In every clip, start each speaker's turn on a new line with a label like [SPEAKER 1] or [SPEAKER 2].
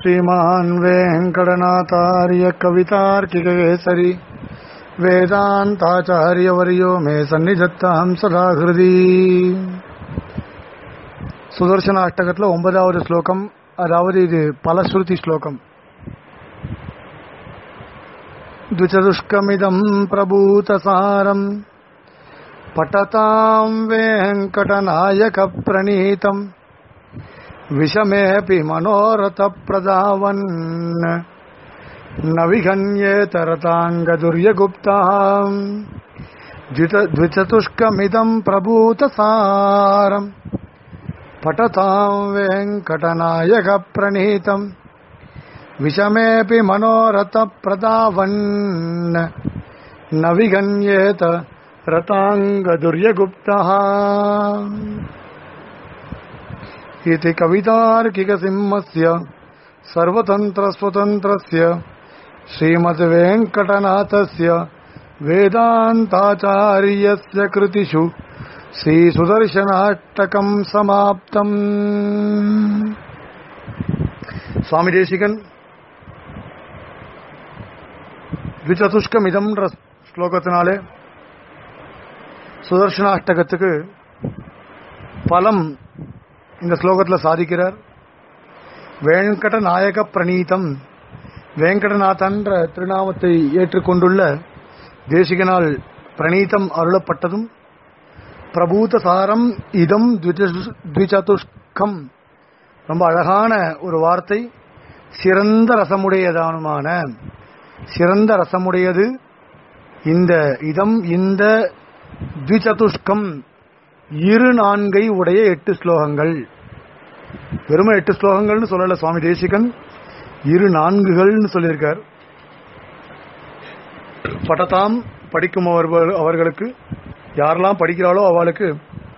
[SPEAKER 1] श्रीमान् वेङ्कटनाथार्य कवितार्किककेसरी वेदान्ताचार्यवर्यो मे सन्निधत्तां सदा हृदि சுதர்சன அஷ்டகத்தில் ஒன்பதாவது ஸ்லோகம் அதாவது இது பலஸ்ருதி ஸ்லோகம் द्विचतुष्कमिदम् प्रभूतसारम् पठताम् वेङ्कटनायकप्रणीतम् विषमेऽपि मनोरथप्रदावन् न विहन्येतरताङ्गदुर्यगुप्ताम् द्विचतुष्कमिदम् प्रभूतसारम् पठताम् वेङ्कटनायकप्रणीतम् विषमेऽपि मनोरथप्रदावन् न विगण्येत रताङ्गदुर्यगुप्तः इति कवितार्किकसिंहस्य सर्वतन्त्रस्वतन्त्रस्य श्रीमद्वेङ्कटनाथस्य वेदान्ताचार्यस्य कृतिषु श्रीसुदर्शनाष्टकम् समाप्तम् சுவாமி தேசிகன் த்விச்சதுஷ்கம் இதம்ன்ற ஸ்லோகத்தினாலே சுதர்ஷனாஷ்டகத்துக்கு பலம் இந்த ஸ்லோகத்தில் சாதிக்கிறார் வேங்கட நாயக பிரணீதம் வேங்கடநாதன்ற திருநாமத்தை ஏற்றுக்கொண்டுள்ள தேசிகனால் பிரணீதம் அருளப்பட்டதும் பிரபூத சாரம் இதம் த்விச்சதுஷ்கம் ரொம்ப அழகான ஒரு வார்த்தை சிறந்த ரசமுடையதானுமான சிறந்த ரசமுடையது இந்த இதம் இந்த த்விச்சதுஷ்கம் இரு நான்கை உடைய எட்டு ஸ்லோகங்கள் வெறும் எட்டு ஸ்லோகங்கள்னு சொல்லல சுவாமி தேசிகன் இரு நான்குகள்னு சொல்லியிருக்கார் பட்டதாம் படிக்கும் அவர்களுக்கு யாரெல்லாம் படிக்கிறாளோ அவளுக்கு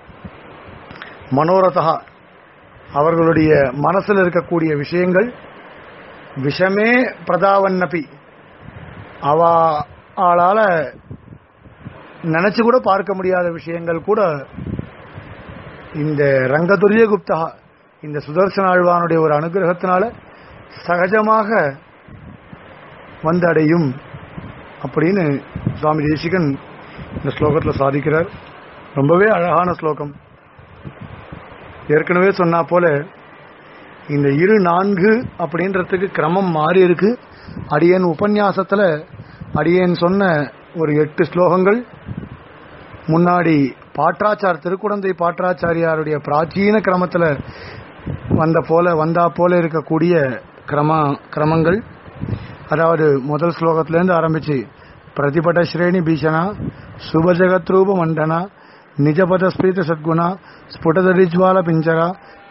[SPEAKER 1] மனோரதா அவர்களுடைய மனசில் இருக்கக்கூடிய விஷயங்கள் விஷமே பிரதாவன்னபி அவ ஆளால நினைச்சு கூட பார்க்க முடியாத விஷயங்கள் கூட இந்த ரங்கதுரிய குப்தா இந்த சுதர்சன ஆழ்வானுடைய ஒரு அனுகிரகத்தினால சகஜமாக வந்தடையும் அப்படின்னு சுவாமி தேசிகன் இந்த ஸ்லோகத்தில் சாதிக்கிறார் ரொம்பவே அழகான ஸ்லோகம் ஏற்கனவே சொன்னா போல இந்த இரு நான்கு அப்படின்றதுக்கு கிரமம் மாறி இருக்கு அடியன் உபன்யாசத்துல அடியன் சொன்ன ஒரு எட்டு ஸ்லோகங்கள் முன்னாடி பாட்ராச்சார் திருக்குடந்தை பாட்ராச்சாரியாருடைய பிராச்சீன கிரமத்துல வந்த போல வந்தா போல இருக்கக்கூடிய கிரம கிரமங்கள் அதாவது முதல் ஸ்லோகத்திலேருந்து ஆரம்பிச்சு பிரதிபட ஸ்ரேணி பீஷணா சுபஜகத்ரூப மண்டனா ನಿಜಪದ ಸ್ಫೀತ ಸದ್ಗುಣ ಸ್ಫುಟದಡಿಜ್ವಾಲ ಪಿಂಚರ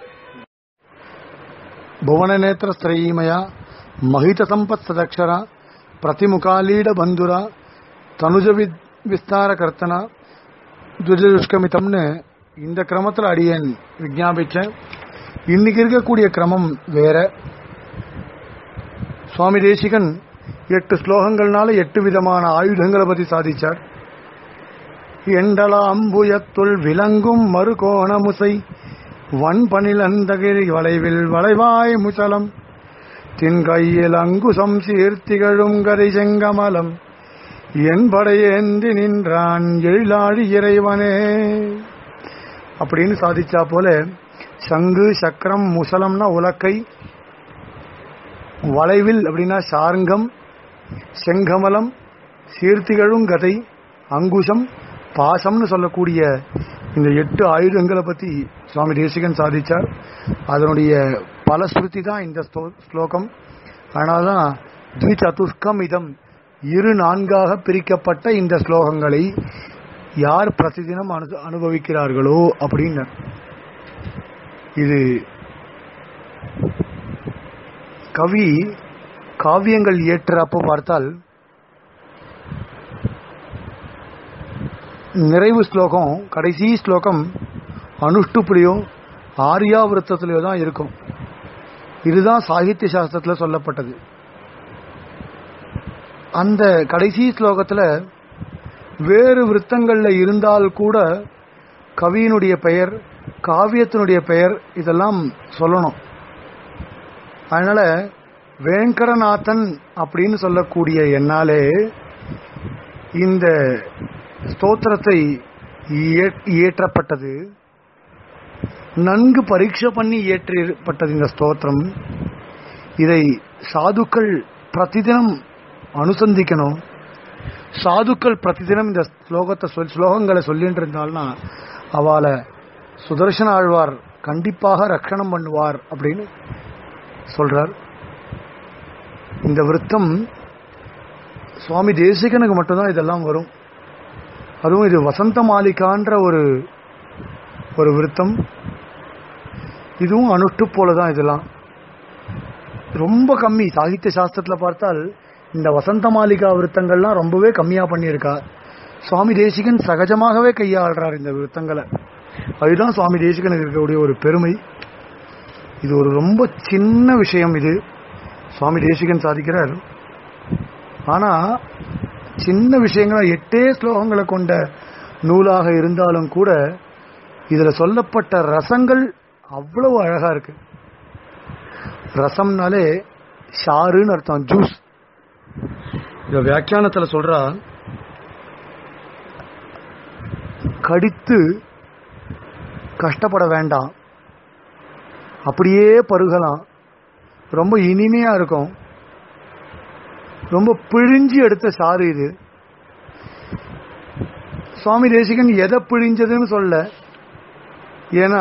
[SPEAKER 1] ಭುವನನೇತ್ರ ಸ್ತ್ರಯೀಮಯ ಮಹಿತ ಸಂಪತ್ ಸದಕ್ಷರ ಪ್ರತಿಮುಖಾಲೀಡ ಬಂಧುರ தனுஜ விஸ்தார கர்த்தனா துஜதுஷ்கமிதம்னு இந்த கிரமத்தில் அடியேன் விஜாபிச்சேன் இன்னைக்கு இருக்கக்கூடிய கிரமம் வேற சுவாமி தேசிகன் எட்டு ஸ்லோகங்கள்னால எட்டு விதமான ஆயுதங்களை பத்தி சாதிச்சார் எண்டலாம்புயத்துள் விளங்கும் மறுகோணமுசை வன்பனிலந்தகிரி வளைவில் வளைவாய் முசலம் தின்கையில் அங்குசம் சீர்த்திகழும் கரை செங்கமலம் என் படையேந்தி நின்றான் எழிலாழி இறைவனே அப்படின்னு சாதிச்சா போல சங்கு சக்கரம் முசலம்னா உலக்கை வளைவில் அப்படின்னா சார்ங்கம் செங்கமலம் சீர்த்திகழும் கதை அங்குசம் பாசம்னு சொல்லக்கூடிய இந்த எட்டு ஆயுதங்களை பத்தி சுவாமி தேசிகன் சாதிச்சார் அதனுடைய பலஸ்ருதி தான் இந்த ஸ்லோகம் அதனால்தான் த்விச்சதுஷ்கம் இதம் இரு நான்காக பிரிக்கப்பட்ட இந்த ஸ்லோகங்களை யார் பிரதிதினம் அனு அனுபவிக்கிறார்களோ அப்படின்னு இது கவி காவியங்கள் இயற்றப்போ பார்த்தால் நிறைவு ஸ்லோகம் கடைசி ஸ்லோகம் அனுஷ்டுப்புலையோ ஆரியாவிரத்திலையோ தான் இருக்கும் இதுதான் சாகித்ய சாஸ்திரத்தில் சொல்லப்பட்டது அந்த கடைசி ஸ்லோகத்தில் வேறு விருத்தங்கள்ல இருந்தால் கூட கவியினுடைய பெயர் காவியத்தினுடைய பெயர் இதெல்லாம் சொல்லணும் அதனால வேங்கடநாதன் அப்படின்னு சொல்லக்கூடிய என்னாலே இந்த ஸ்தோத்திரத்தை இய- இயற்றப்பட்டது நன்கு பரீட்சை பண்ணி இயற்றப்பட்டது இந்த ஸ்தோத்திரம் இதை சாதுக்கள் பிரதிதினம் அனுசந்திக்கணும் சாதுக்கள் பிரதிதினம் இந்த ஸ்லோகத்தை சொல் ஸ்லோகங்களை சொல்லிட்டு இருந்தால்னா அவளை சுதர்சன ஆழ்வார் கண்டிப்பாக ரட்சணம் பண்ணுவார் அப்படின்னு சொல்றார் இந்த விருத்தம் சுவாமி தேசிகனுக்கு மட்டும்தான் இதெல்லாம் வரும் அதுவும் இது வசந்த மாலிகான்ற ஒரு ஒரு விருத்தம் இதுவும் அனுஷ்டு போல தான் இதெல்லாம் ரொம்ப கம்மி சாகித்ய சாஸ்திரத்தில் பார்த்தால் இந்த வசந்த மாலிகா விருத்தங்கள்லாம் ரொம்பவே கம்மியா பண்ணியிருக்கா சுவாமி தேசிகன் சகஜமாகவே கையாளுறார் இந்த விருத்தங்களை அதுதான் சுவாமி தேசிகனுக்கு இருக்கக்கூடிய ஒரு பெருமை இது ஒரு ரொம்ப சின்ன விஷயம் இது சுவாமி தேசிகன் சாதிக்கிறார் ஆனா சின்ன விஷயங்களா எட்டே ஸ்லோகங்களை கொண்ட நூலாக இருந்தாலும் கூட இதுல சொல்லப்பட்ட ரசங்கள் அவ்வளவு அழகா இருக்கு ரசம்னாலே ஷாருன்னு அர்த்தம் ஜூஸ் இந்த வியாக்கியானத்துல சொல்றா கடித்து கஷ்டப்பட வேண்டாம் அப்படியே பருகலாம் ரொம்ப இனிமையா இருக்கும் ரொம்ப பிழிஞ்சு எடுத்த சாறு இது சுவாமி தேசிகன் எதை பிழிஞ்சதுன்னு சொல்ல ஏன்னா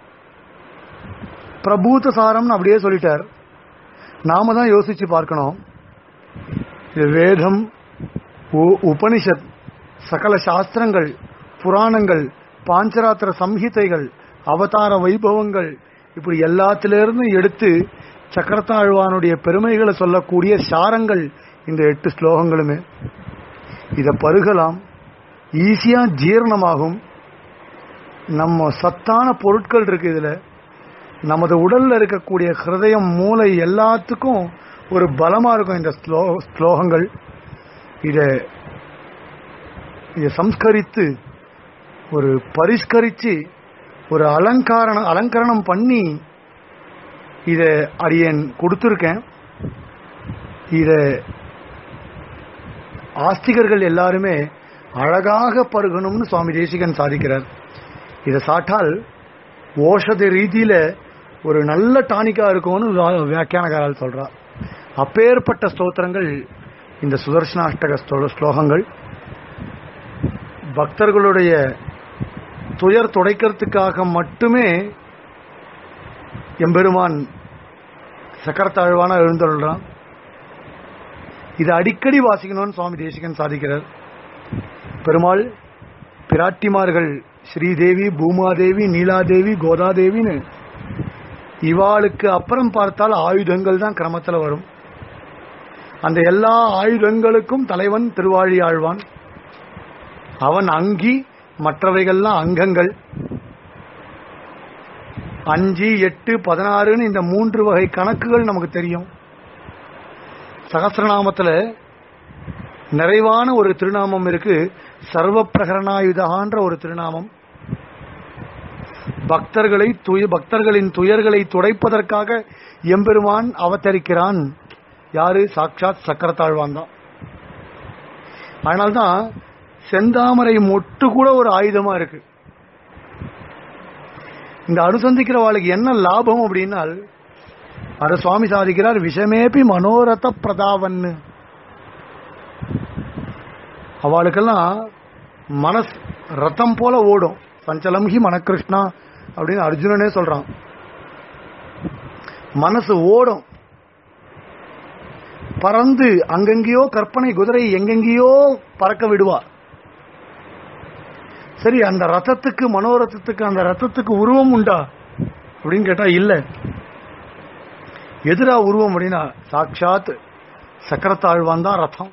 [SPEAKER 1] பிரபூத சாரம்னு அப்படியே சொல்லிட்டார் நாம தான் யோசிச்சு பார்க்கணும் இது வேதம் உ- உபனிஷத் சகல சாஸ்திரங்கள் புராணங்கள் பாஞ்சராத்திர சம்ஹிதைகள் அவதார வைபவங்கள் இப்படி எல்லாத்திலிருந்து எடுத்து சக்கரத்தாழ்வானுடைய பெருமைகளை சொல்லக்கூடிய சாரங்கள் இந்த எட்டு ஸ்லோகங்களுமே இதை பருகலாம் ஈஸியா ஜீரணமாகும் நம்ம சத்தான பொருட்கள் இருக்கு இதுல நமது உடல்ல இருக்கக்கூடிய ஹிருதயம் மூளை எல்லாத்துக்கும் ஒரு பலமா இருக்கும் இந்த ஸ்லோ- ஸ்லோகங்கள் இதை இதை சம்ஸ்கரித்து ஒரு பரிஷ்கரிச்சு ஒரு அலங்காரண அலங்கரணம் பண்ணி இதை அடியேன் கொடுத்துருக்கேன் இதை ஆஸ்திகர்கள் எல்லாருமே அழகாக பருகணும்னு சுவாமி தேசிகன் சாதிக்கிறார் இதை சாட்டால் ஓஷத ரீதியில ஒரு நல்ல டானிக்கா இருக்கும்னு வா- வியாக்கியானகாரால் சொல்றார் அப்பேற்பட்ட ஸ்தோத்திரங்கள் இந்த சுதர்சனாஷ்டக ஸ்தோ- ஸ்லோகங்கள் பக்தர்களுடைய துயர் துடைக்கிறதுக்காக மட்டுமே எம்பெருமான் சக்கரத்தாழ்வான எழுந்தருள்றான் இது அடிக்கடி வாசிக்கணும்னு சுவாமி தேசிகன் சாதிக்கிறார் பெருமாள் பிராட்டிமார்கள் ஸ்ரீதேவி பூமாதேவி நீலாதேவி கோதாதேவின்னு இவாளுக்கு அப்புறம் பார்த்தால் ஆயுதங்கள் தான் கிரமத்துல வரும் அந்த எல்லா ஆயுதங்களுக்கும் தலைவன் திருவாழி ஆழ்வான் அவன் அங்கி மற்றவைகள்லாம் அங்கங்கள் அஞ்சு எட்டு பதினாறுன்னு இந்த மூன்று வகை கணக்குகள் நமக்கு தெரியும் சகசிரநாமத்துல நிறைவான ஒரு திருநாமம் இருக்கு சர்வ பிரகரணாயுதான்ற ஒரு திருநாமம் பக்தர்களை துய பக்தர்களின் துயர்களை துடைப்பதற்காக எம்பெருமான் அவதரிக்கிறான் யாரு சாட்சாத் சக்கரத்தாழ்வான் தான் அதனால்தான் செந்தாமரை மொட்டு கூட ஒரு ஆயுதமா இருக்கு இந்த அனுசந்திக்கிற வாழ்க்கை என்ன லாபம் அப்படின்னால் அத சுவாமி சாதிக்கிறார் விஷமேபி மனோரத பிரதாவன்னு அவளுக்கெல்லாம் மனஸ் ரத்தம் போல ஓடும் சஞ்சலம் ஹி மனகிருஷ்ணா அப்படின்னு அர்ஜுனனே சொல்றான் மனசு ஓடும் பறந்து அங்கெங்கேயோ கற்பனை குதிரை எங்கெங்கேயோ பறக்க விடுவா சரி அந்த ரத்தத்துக்கு மனோரத்தத்துக்கு அந்த ரத்தத்துக்கு உருவம் உண்டா அப்படின்னு கேட்டா இல்ல எதிரா உருவம் அப்படின்னா சாட்சாத் சக்கரத்தாழ்வான் தான் ரத்தம்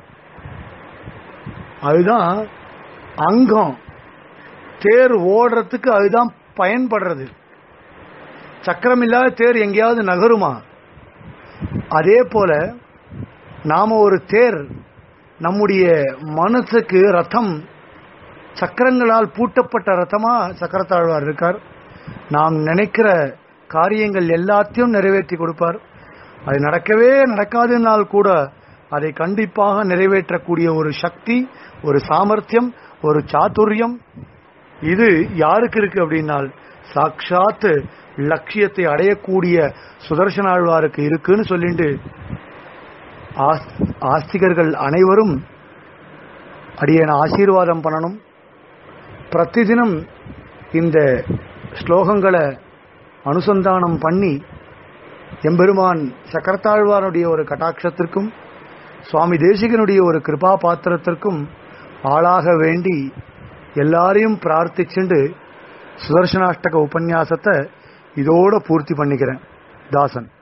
[SPEAKER 1] அதுதான் அங்கம் தேர் ஓடுறதுக்கு அதுதான் பயன்படுறது சக்கரம் இல்லாத தேர் எங்கேயாவது நகருமா அதே போல நாம ஒரு தேர் நம்முடைய மனசுக்கு ரத்தம் சக்கரங்களால் பூட்டப்பட்ட ரத்தமா சக்கரத்தாழ்வார் இருக்கார் நாம் நினைக்கிற காரியங்கள் எல்லாத்தையும் நிறைவேற்றி கொடுப்பார் அது நடக்கவே நடக்காதுனால் கூட அதை கண்டிப்பாக நிறைவேற்றக்கூடிய ஒரு சக்தி ஒரு சாமர்த்தியம் ஒரு சாதுரியம் இது யாருக்கு இருக்கு அப்படின்னால் சாட்சாத்து லட்சியத்தை அடையக்கூடிய சுதர்சனாழ்வாருக்கு இருக்குன்னு சொல்லிட்டு ஆஸ்- ஆஸ்திகர்கள் அனைவரும் அடியேன ஆசீர்வாதம் பண்ணணும் பிரதிதினம் இந்த ஸ்லோகங்களை அனுசந்தானம் பண்ணி எம்பெருமான் சக்கரத்தாழ்வாருடைய ஒரு கட்டாட்சத்திற்கும் சுவாமி தேசிகனுடைய ஒரு கிருபா பாத்திரத்திற்கும் ஆளாக வேண்டி எல்லாரையும் பிரார்த்திச்சுண்டு சுதர்சனாஷ்டக உபன்யாசத்தை இதோட பூர்த்தி பண்ணிக்கிறேன் தாசன்